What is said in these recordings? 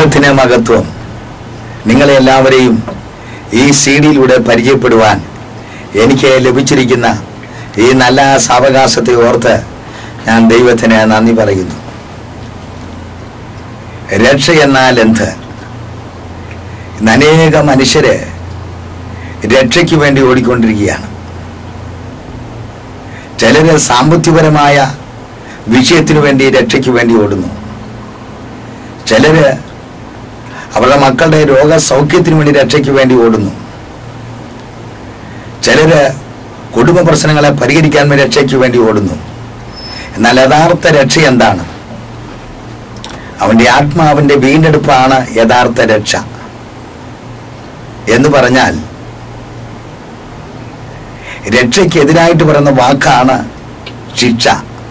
ദൈവത്തിന് മഹത്വം നിങ്ങളെ എല്ലാവരെയും ഈ സി ഡിയിലൂടെ പരിചയപ്പെടുവാൻ എനിക്ക് ലഭിച്ചിരിക്കുന്ന ഈ നല്ല സാവകാശത്തെ ഓർത്ത് ഞാൻ ദൈവത്തിന് നന്ദി പറയുന്നു രക്ഷ എന്നാൽ എന്ത് ഇന്ന് അനേക മനുഷ്യര് രക്ഷയ്ക്ക് വേണ്ടി ഓടിക്കൊണ്ടിരിക്കുകയാണ് ചിലര് സാമ്പത്തികപരമായ വിഷയത്തിനു വേണ്ടി രക്ഷയ്ക്ക് വേണ്ടി ഓടുന്നു ചിലര് അവരുടെ മക്കളുടെ രോഗസൗഖ്യത്തിന് വേണ്ടി രക്ഷയ്ക്ക് വേണ്ടി ഓടുന്നു ചിലര് കുടുംബ പ്രശ്നങ്ങളെ പരിഹരിക്കാൻ വേണ്ടി രക്ഷയ്ക്ക് വേണ്ടി ഓടുന്നു എന്നാൽ യഥാർത്ഥ രക്ഷ എന്താണ് അവന്റെ ആത്മാവിന്റെ വീണ്ടെടുപ്പാണ് യഥാർത്ഥ രക്ഷ എന്ന് പറഞ്ഞാൽ രക്ഷയ്ക്ക് എതിരായിട്ട് പറയുന്ന വാക്കാണ് ശിക്ഷ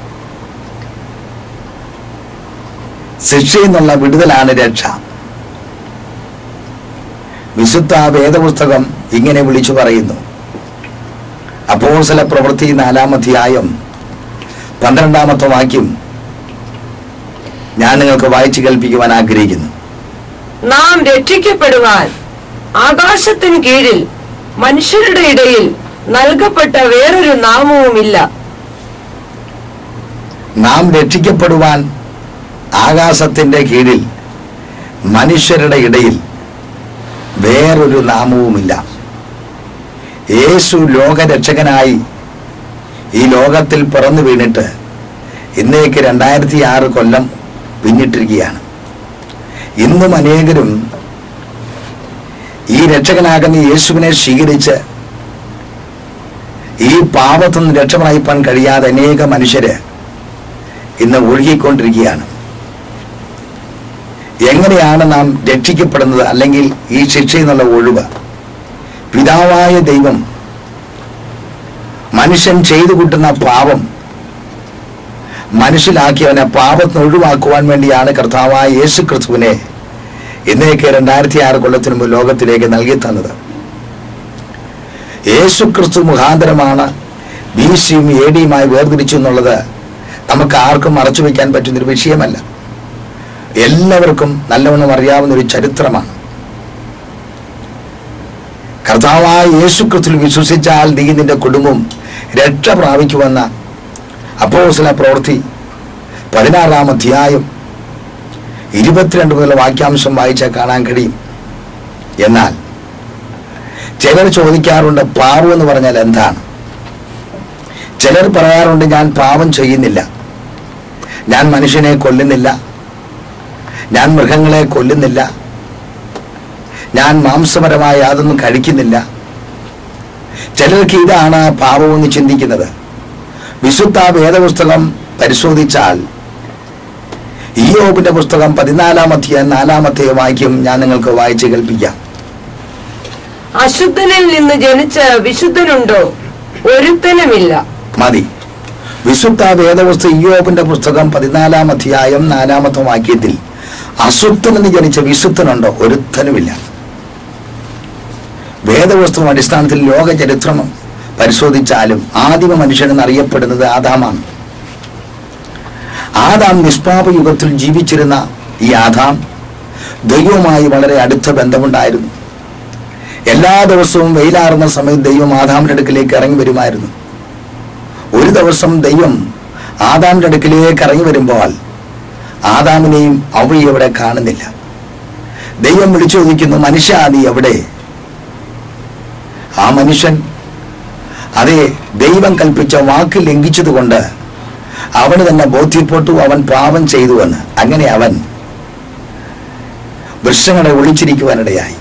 ശിക്ഷയിൽ നിന്നുള്ള വിടുതലാണ് രക്ഷ വിശുദ്ധ വേദപുസ്തകം ഇങ്ങനെ വിളിച്ചു പറയുന്നു അപ്പോസല പ്രവൃത്തി നാലാം അധ്യായം പന്ത്രണ്ടാമത്തെ വാക്യം ഞാൻ നിങ്ങൾക്ക് വായിച്ചു കേൾപ്പിക്കുവാൻ ആഗ്രഹിക്കുന്നു നാം രക്ഷിക്കപ്പെടുവാൻ ആകാശത്തിന് കീഴിൽ മനുഷ്യരുടെ ഇടയിൽ നൽകപ്പെട്ട വേറൊരു നാമവുമില്ല നാം രക്ഷിക്കപ്പെടുവാൻ ആകാശത്തിന്റെ കീഴിൽ മനുഷ്യരുടെ ഇടയിൽ വേറൊരു നാമവുമില്ല യേശു ലോകരക്ഷകനായി ഈ ലോകത്തിൽ പിറന്നു വീണിട്ട് ഇന്നേക്ക് രണ്ടായിരത്തി ആറ് കൊല്ലം പിന്നിട്ടിരിക്കുകയാണ് ഇന്നും അനേകരും ഈ രക്ഷകനാകുന്ന യേശുവിനെ സ്വീകരിച്ച് ഈ പാപത്തു നിന്ന് രക്ഷപ്രായിപ്പാൻ കഴിയാതെ അനേക മനുഷ്യര് ഇന്ന് ഒഴുകിക്കൊണ്ടിരിക്കുകയാണ് എങ്ങനെയാണ് നാം രക്ഷിക്കപ്പെടുന്നത് അല്ലെങ്കിൽ ഈ ശിക്ഷയിൽ നിന്നുള്ള ഒഴിവ് പിതാവായ ദൈവം മനുഷ്യൻ ചെയ്തു കൂട്ടുന്ന പാപം മനസ്സിലാക്കിയവനെ പാപത്തിന് ഒഴിവാക്കുവാൻ വേണ്ടിയാണ് കർത്താവായ യേശു ക്രിസ്തുവിനെ ഇന്നേക്ക് രണ്ടായിരത്തി ആറ് കൊല്ലത്തിന് മുമ്പ് ലോകത്തിലേക്ക് നൽകി തന്നത് യേശു ക്രിസ്തു മുഖാന്തരമാണ് ബി സിയും എ ഡിയുമായി വേർതിരിച്ചു എന്നുള്ളത് നമുക്ക് ആർക്കും മറച്ചു വയ്ക്കാൻ പറ്റുന്നൊരു വിഷയമല്ല എല്ലാവർക്കും നല്ലവണ്ണം അറിയാവുന്ന ഒരു ചരിത്രമാണ് കർത്താവായ യേശു ക്രിസ്തുവിൽ വിശ്വസിച്ചാൽ നീ നിന്റെ കുടുംബം രക്ഷ പ്രാപിക്കുമെന്ന അപ്പോസല പ്രവൃത്തി പതിനാറാം അധ്യായം ഇരുപത്തിരണ്ട് മുതൽ വാക്യാംശം വായിച്ചാൽ കാണാൻ കഴിയും എന്നാൽ ചിലർ ചോദിക്കാറുണ്ട് പാപം എന്ന് പറഞ്ഞാൽ എന്താണ് ചിലർ പറയാറുണ്ട് ഞാൻ പാപം ചെയ്യുന്നില്ല ഞാൻ മനുഷ്യനെ കൊല്ലുന്നില്ല ഞാൻ മൃഗങ്ങളെ കൊല്ലുന്നില്ല ഞാൻ മാംസപരമായ യാതൊന്നും കഴിക്കുന്നില്ല ചിലർക്ക് ഇതാണ് പാപമെന്ന് ചിന്തിക്കുന്നത് വിശുദ്ധ വേദപുസ്തകം പരിശോധിച്ചാൽ ഇയോബിന്റെ പുസ്തകം പതിനാലാമത്തെ നാലാമത്തെ വാക്യം ഞാൻ നിങ്ങൾക്ക് വായിച്ച് കേൾപ്പിക്കാം അശുദ്ധനിൽ നിന്ന് ജനിച്ച വിശുദ്ധനുണ്ടോ ഒരുത്തനുമില്ല മതി വിശുദ്ധ വേദവസ്തു ഇയോബിന്റെ പുസ്തകം പതിനാലാം അധ്യായം നാലാമത്തെ വാക്യത്തിൽ അശുദ്ധനെന്ന് ജനിച്ച വിശുദ്ധനുണ്ടോ ഒരുത്തനുമില്ല വേദവസ്തു അടിസ്ഥാനത്തിൽ ലോക ചരിത്രം പരിശോധിച്ചാലും ആദിമ മനുഷ്യൻ എന്നറിയപ്പെടുന്നത് ആദാമാണ് ആദാം നിഷ്പാപ യുഗത്തിൽ ജീവിച്ചിരുന്ന ഈ ആദാം ദൈവവുമായി വളരെ അടുത്ത ബന്ധമുണ്ടായിരുന്നു എല്ലാ ദിവസവും വെയിലാറുന്ന സമയത്ത് ദൈവം ആദാമിന്റെ അടുക്കിലേക്ക് ഇറങ്ങി വരുമായിരുന്നു ഒരു ദിവസം ദൈവം ആദാമിന്റെ അടുക്കിലേക്ക് ഇറങ്ങി വരുമ്പോൾ ആദാമിനെയും അവയെ അവിടെ കാണുന്നില്ല ദൈവം വിളിച്ചു ചോദിക്കുന്നു മനുഷ്യ നീ എവിടെ ആ മനുഷ്യൻ അതെ ദൈവം കൽപ്പിച്ച വാക്ക് ലംഘിച്ചതുകൊണ്ട് അവന് തന്നെ ബോധ്യപ്പെട്ടു അവൻ പാപം ചെയ്തുവെന്ന് അങ്ങനെ അവൻ വൃക്ഷങ്ങളെ ഒളിച്ചിരിക്കുവാനിടയായി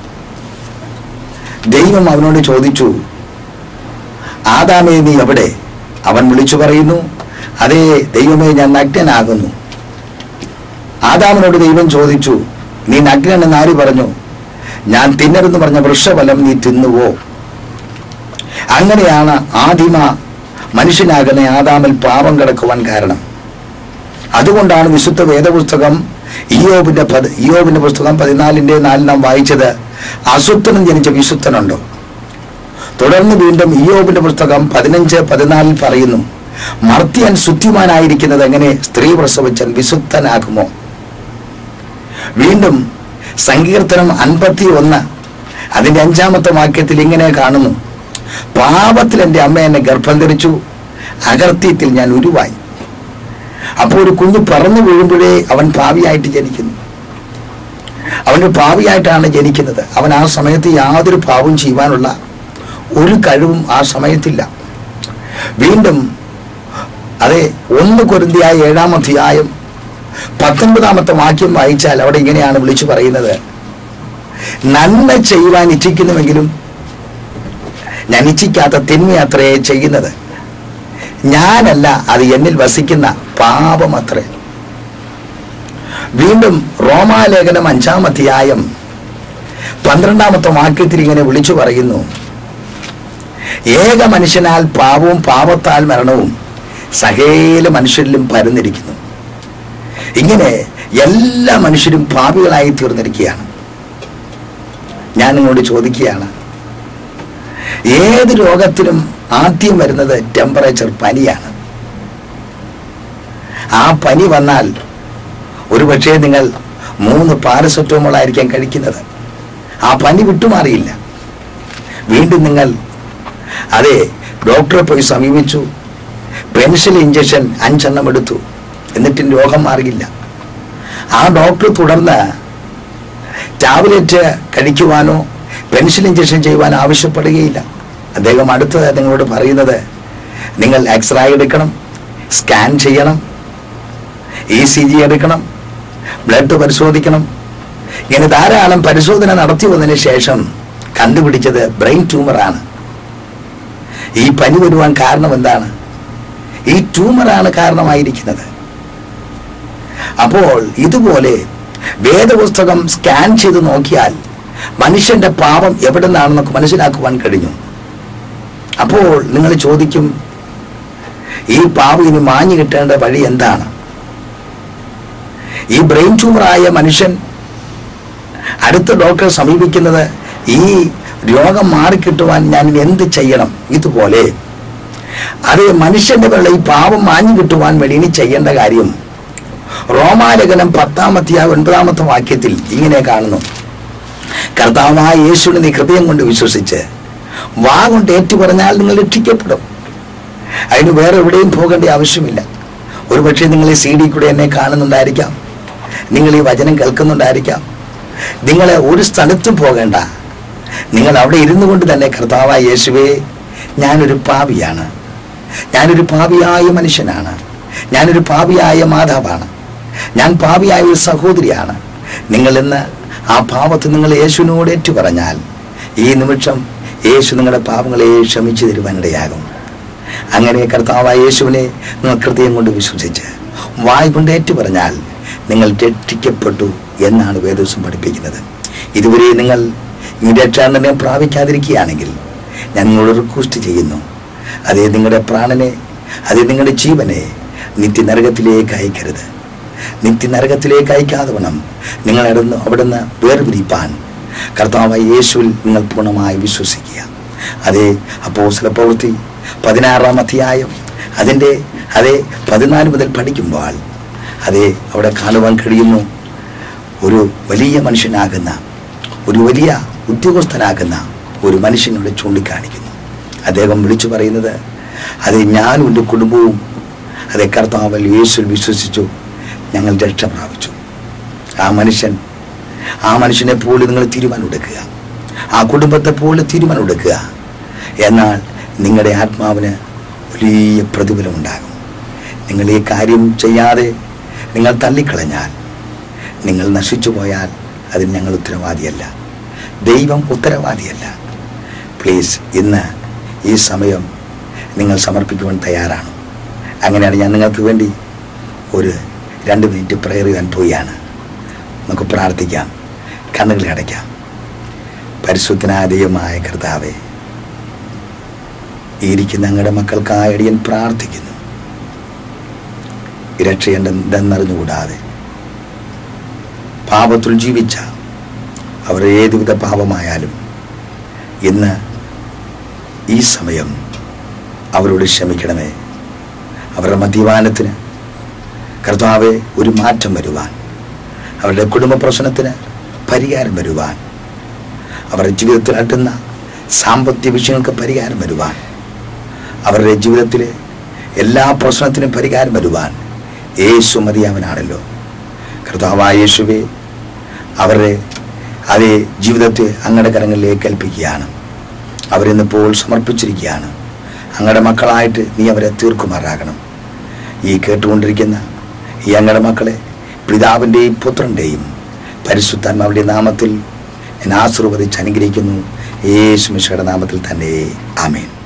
ദൈവം അവനോട് ചോദിച്ചു ആദാമേ നീ എവിടെ അവൻ വിളിച്ചു പറയുന്നു അതേ ദൈവമേ ഞാൻ നഗ്നനാകുന്നു ആദാമിനോട് ദൈവം ചോദിച്ചു നീ നഗ്നനെന്ന് ആര് പറഞ്ഞു ഞാൻ തിന്നരുന്ന് പറഞ്ഞ വൃക്ഷഫലം നീ തിന്നുവോ അങ്ങനെയാണ് ആദിമ മനുഷ്യനാകുന്ന ആദാമിൽ പാപം കിടക്കുവാൻ കാരണം അതുകൊണ്ടാണ് വിശുദ്ധ വേദപുസ്തകം ഇയോബിന്റെ പത് ഇയോബിന്റെ പുസ്തകം പതിനാലിന്റെ നാലിൽ നാം വായിച്ചത് അസുത്തനും ജനിച്ച വിശുദ്ധനുണ്ടോ തുടർന്ന് വീണ്ടും ഇയോബിന്റെ പുസ്തകം പതിനഞ്ച് പതിനാലിൽ പറയുന്നു മർത്യൻ ശുദ്ധിമാനായിരിക്കുന്നത് എങ്ങനെ സ്ത്രീ പ്രസവിച്ചാൽ വിശുദ്ധനാകുമോ വീണ്ടും സങ്കീർത്തനം അൻപത്തി ഒന്ന് അതിന്റെ അഞ്ചാമത്തെ വാക്യത്തിൽ ഇങ്ങനെ കാണുന്നു പാപത്തിൽ എൻ്റെ അമ്മ എന്നെ ഗർഭം ധരിച്ചു അകർത്യത്തിൽ ഞാൻ ഉരുവായി അപ്പോൾ ഒരു കുഞ്ഞ് പറന്നു വീഴുമ്പോഴേ അവൻ ഭാവിയായിട്ട് ജനിക്കുന്നു അവൻ്റെ ഭാവിയായിട്ടാണ് ജനിക്കുന്നത് അവൻ ആ സമയത്ത് യാതൊരു പാവവും ചെയ്യുവാനുള്ള ഒരു കഴിവും ആ സമയത്തില്ല വീണ്ടും അതെ ഒന്ന് കൊരുന്തിയായ ഏഴാം അധ്യായം പത്തൊൻപതാമത്തെ വാക്യം വായിച്ചാൽ അവിടെ ഇങ്ങനെയാണ് വിളിച്ചു പറയുന്നത് നന്മ ചെയ്യുവാൻ ഇച്ഛിക്കുന്നുവെങ്കിലും ഞാൻ ഇച്ഛിക്കാത്ത തിന്മയത്രേ ചെയ്യുന്നത് ഞാനല്ല അത് എന്നിൽ വസിക്കുന്ന പാപം അത്രേ വീണ്ടും റോമാലേഖനം അഞ്ചാം അധ്യായം പന്ത്രണ്ടാമത്തെ വാക്യത്തിൽ ഇങ്ങനെ വിളിച്ചു പറയുന്നു ഏക മനുഷ്യനാൽ പാപവും പാപത്താൽ മരണവും സകല മനുഷ്യരിലും പരന്നിരിക്കുന്നു ഇങ്ങനെ എല്ലാ മനുഷ്യരും പാപികളായി തീർന്നിരിക്കുകയാണ് ഞാൻ നിങ്ങളോട് ചോദിക്കുകയാണ് ഏത് രോഗത്തിനും ആദ്യം വരുന്നത് ടെമ്പറേച്ചർ പനിയാണ് ആ പനി വന്നാൽ ഒരുപക്ഷെ നിങ്ങൾ മൂന്ന് പാരസെറ്റമോൾ ആയിരിക്കാം കഴിക്കുന്നത് ആ പനി വിട്ടുമാറിയില്ല വീണ്ടും നിങ്ങൾ അതെ ഡോക്ടറെ പോയി സമീപിച്ചു പെൻസിൽ ഇഞ്ചക്ഷൻ അഞ്ചെണ്ണം എടുത്തു എന്നിട്ടും രോഗം മാറിയില്ല ആ ഡോക്ടർ തുടർന്ന് ടാബ്ലറ്റ് കഴിക്കുവാനോ പെൻസിൽ ഇഞ്ചക്ഷൻ ചെയ്യുവാനോ ആവശ്യപ്പെടുകയില്ല അദ്ദേഹം അടുത്തത് നിങ്ങളോട് പറയുന്നത് നിങ്ങൾ എക്സ്റേ എടുക്കണം സ്കാൻ ചെയ്യണം ഇ സി ജി എടുക്കണം ബ്ലഡ് പരിശോധിക്കണം ഇങ്ങനെ ധാരാളം പരിശോധന നടത്തി വന്നതിന് ശേഷം കണ്ടുപിടിച്ചത് ബ്രെയിൻ ട്യൂമറാണ് ഈ പനി വരുവാൻ കാരണം എന്താണ് ഈ ട്യൂമറാണ് കാരണമായിരിക്കുന്നത് അപ്പോൾ ഇതുപോലെ വേദപുസ്തകം സ്കാൻ ചെയ്ത് നോക്കിയാൽ മനുഷ്യന്റെ പാപം എവിടെ നിന്നാണെന്നൊക്കെ മനസ്സിലാക്കുവാൻ കഴിഞ്ഞു അപ്പോൾ നിങ്ങൾ ചോദിക്കും ഈ പാപം ഇനി മാഞ്ഞു കിട്ടേണ്ട വഴി എന്താണ് ഈ ബ്രെയിൻ ട്യൂമറായ മനുഷ്യൻ അടുത്ത ഡോക്ടറെ സമീപിക്കുന്നത് ഈ രോഗം മാറിക്കിട്ടുവാൻ ഞാൻ ഇനി എന്ത് ചെയ്യണം ഇതുപോലെ അത് മനുഷ്യന്റെ പേരുള്ള ഈ പാപം മാഞ്ഞു കിട്ടുവാൻ വേണ്ടി ഇനി ചെയ്യേണ്ട കാര്യം റോമാലേഖനം പത്താമത്തെ ഒൻപതാമത്തെ വാക്യത്തിൽ ഇങ്ങനെ കാണുന്നു കർത്താവായ യേശുവിനെ നീ ഹൃദയം കൊണ്ട് വിശ്വസിച്ച് വാ കൊണ്ട് ഏറ്റു പറഞ്ഞാൽ നിങ്ങൾ രക്ഷിക്കപ്പെടും അതിന് വേറെ എവിടെയും പോകേണ്ട ആവശ്യമില്ല ഒരുപക്ഷെ നിങ്ങൾ ഈ സി ഡി കൂടെ എന്നെ കാണുന്നുണ്ടായിരിക്കാം നിങ്ങൾ ഈ വചനം കേൾക്കുന്നുണ്ടായിരിക്കാം നിങ്ങൾ ഒരു സ്ഥലത്തും പോകേണ്ട നിങ്ങൾ അവിടെ ഇരുന്നു കൊണ്ട് തന്നെ കർത്താവായ യേശുവേ ഞാനൊരു പാപിയാണ് ഞാനൊരു പാപിയായ മനുഷ്യനാണ് ഞാനൊരു പാപിയായ മാതാവാണ് ഞാൻ പാപിയായ ഒരു സഹോദരിയാണ് നിങ്ങൾ ഇന്ന് ആ പാപത്തിൽ നിങ്ങൾ യേശുവിനോട് ഏറ്റു പറഞ്ഞാൽ ഈ നിമിഷം യേശു നിങ്ങളുടെ പാപങ്ങളെ ക്ഷമിച്ചു തരുവാനിടയാകും അങ്ങനെ കർത്താവായ യേശുവിനെ നിങ്ങൾ ഹൃദയം കൊണ്ട് വിശ്വസിച്ച് വായ് കൊണ്ട് ഏറ്റു പറഞ്ഞാൽ നിങ്ങൾ രക്ഷിക്കപ്പെട്ടു എന്നാണ് വേദോസം പഠിപ്പിക്കുന്നത് ഇതുവരെ നിങ്ങൾ ഈ രക്ഷാനന്ദനെ പ്രാപിക്കാതിരിക്കുകയാണെങ്കിൽ ഞാൻ നിങ്ങളോട് റിക്വസ്റ്റ് ചെയ്യുന്നു അതേ നിങ്ങളുടെ പ്രാണനെ അതേ നിങ്ങളുടെ ജീവനെ നിത്യനരകത്തിലേക്ക് അയക്കരുത് നിത്യനരകത്തിലേക്ക് അയക്കാതെ വേണം നിങ്ങൾ അവിടുന്ന് അവിടുന്ന് വേർപിരിപ്പാൻ കർത്താവായ യേശുവിൽ നിങ്ങൾ പൂർണ്ണമായി വിശ്വസിക്കുക അതേ അപ്പോസ്തല പ്രവൃത്തി പതിനാറാം അധ്യായം അതിൻ്റെ അതേ പതിനാല് മുതൽ പഠിക്കുമ്പോൾ അതേ അവിടെ കാണുവാൻ കഴിയുന്നു ഒരു വലിയ മനുഷ്യനാകുന്ന ഒരു വലിയ ഉദ്യോഗസ്ഥനാകുന്ന ഒരു മനുഷ്യനോട് ചൂണ്ടിക്കാണിക്കുന്നു അദ്ദേഹം വിളിച്ചു പറയുന്നത് അത് ഞാനും എൻ്റെ കുടുംബവും അതേ കർത്താവൽ യേശുവിൽ വിശ്വസിച്ചു ഞങ്ങൾ രക്ഷ പ്രാപിച്ചു ആ മനുഷ്യൻ ആ മനുഷ്യനെ പോലെ നിങ്ങൾ തീരുമാനമെടുക്കുക ആ കുടുംബത്തെ പോലെ തീരുമാനമെടുക്കുക എന്നാൽ നിങ്ങളുടെ ആത്മാവിന് വലിയ പ്രതിഫലമുണ്ടാകും നിങ്ങൾ ഈ കാര്യം ചെയ്യാതെ നിങ്ങൾ തള്ളിക്കളഞ്ഞാൽ നിങ്ങൾ നശിച്ചു പോയാൽ അതിന് ഞങ്ങൾ ഉത്തരവാദിയല്ല ദൈവം ഉത്തരവാദിയല്ല പ്ലീസ് ഇന്ന് ഈ സമയം നിങ്ങൾ സമർപ്പിക്കുവാൻ തയ്യാറാണ് അങ്ങനെയാണ് ഞാൻ നിങ്ങൾക്ക് വേണ്ടി ഒരു രണ്ട് മിനിറ്റ് പ്രയർ ചെയ്യാൻ പോവുകയാണ് നമുക്ക് പ്രാർത്ഥിക്കാം കണ്ണുകളെ അടയ്ക്കാം പരിശുദ്ധനാദയമായ കർത്താവെ ഈ ഇരിക്കുന്ന ഞങ്ങളുടെ മക്കൾക്കായി അടിയൻ പ്രാർത്ഥിക്കുന്നു രക്ഷയെന്തെന്നറിഞ്ഞുകൂടാതെ പാപത്തിൽ ജീവിച്ച അവർ ഏതുവിധ പാപമായാലും ഇന്ന് ഈ സമയം അവരോട് ക്ഷമിക്കണമേ അവരുടെ മദ്യപാനത്തിന് കർത്താവെ ഒരു മാറ്റം വരുവാൻ അവരുടെ കുടുംബ പ്രശ്നത്തിന് പരിഹാരം വരുവാൻ അവരുടെ ജീവിതത്തിൽ അട്ടുന്ന സാമ്പത്തിക വിഷയങ്ങൾക്ക് പരിഹാരം വരുവാൻ അവരുടെ ജീവിതത്തിലെ എല്ലാ പ്രശ്നത്തിനും പരിഹാരം വരുവാൻ യേശു മതിയാവനാണല്ലോ കർത്താവായ യേശുവെ അവരുടെ അതേ ജീവിതത്തെ അങ്ങയുടെ കരങ്ങളിലേക്ക് ഏൽപ്പിക്കുകയാണ് അവരിന്നിപ്പോൾ സമർപ്പിച്ചിരിക്കുകയാണ് അങ്ങയുടെ മക്കളായിട്ട് നീ അവരെ തീർക്കുമാറാകണം ഈ കേട്ടുകൊണ്ടിരിക്കുന്ന ഈ അങ്ങയുടെ മക്കളെ പിതാവിൻ്റെയും പുത്രൻ്റെയും പരിശുദ്ധാത്മാവിൻ്റെ നാമത്തിൽ ഞാൻ ആശീർവദിച്ച് അനുഗ്രഹിക്കുന്നു യേശു മിശയുടെ നാമത്തിൽ തന്നെ ആമേൻ